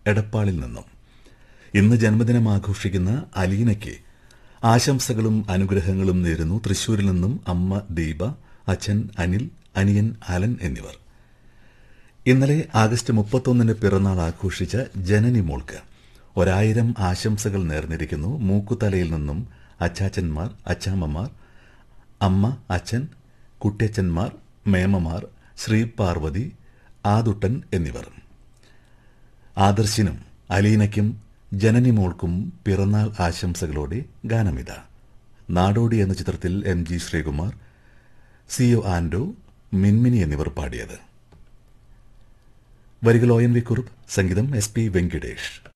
എടപ്പാളിൽ നിന്നും ഇന്ന് ജന്മദിനം ആഘോഷിക്കുന്ന അലീനയ്ക്ക് ആശംസകളും അനുഗ്രഹങ്ങളും നേരുന്നു തൃശൂരിൽ നിന്നും അമ്മ ദീപ അച്ഛൻ അനിൽ അനിയൻ അലൻ എന്നിവർ ഇന്നലെ ആഗസ്റ്റ് മുപ്പത്തൊന്നിന് പിറന്നാൾ ആഘോഷിച്ച ജനനി മോൾക്ക് ഒരായിരം ആശംസകൾ നേർന്നിരിക്കുന്നു മൂക്കുതലയിൽ നിന്നും അച്ചാച്ചന്മാർ അച്ചാമ്മമാർ അമ്മ അച്ഛൻ കുട്ടിയച്ചന്മാർ മേമമാർ ശ്രീ പാർവതി ആദുട്ടൻ എന്നിവർ ആദർശിനും അലീനയ്ക്കും ജനനി മോൾക്കും പിറന്നാൾ ആശംസകളോടെ ഗാനമിത നാടോടി എന്ന ചിത്രത്തിൽ M G Sreekumar C O Anto Minmini എന്നിവർ പാടിയത് വരികൾ ഒ എൻ വി കുറുപ്പ് സംഗീതം എസ് പി വെങ്കിടേഷ്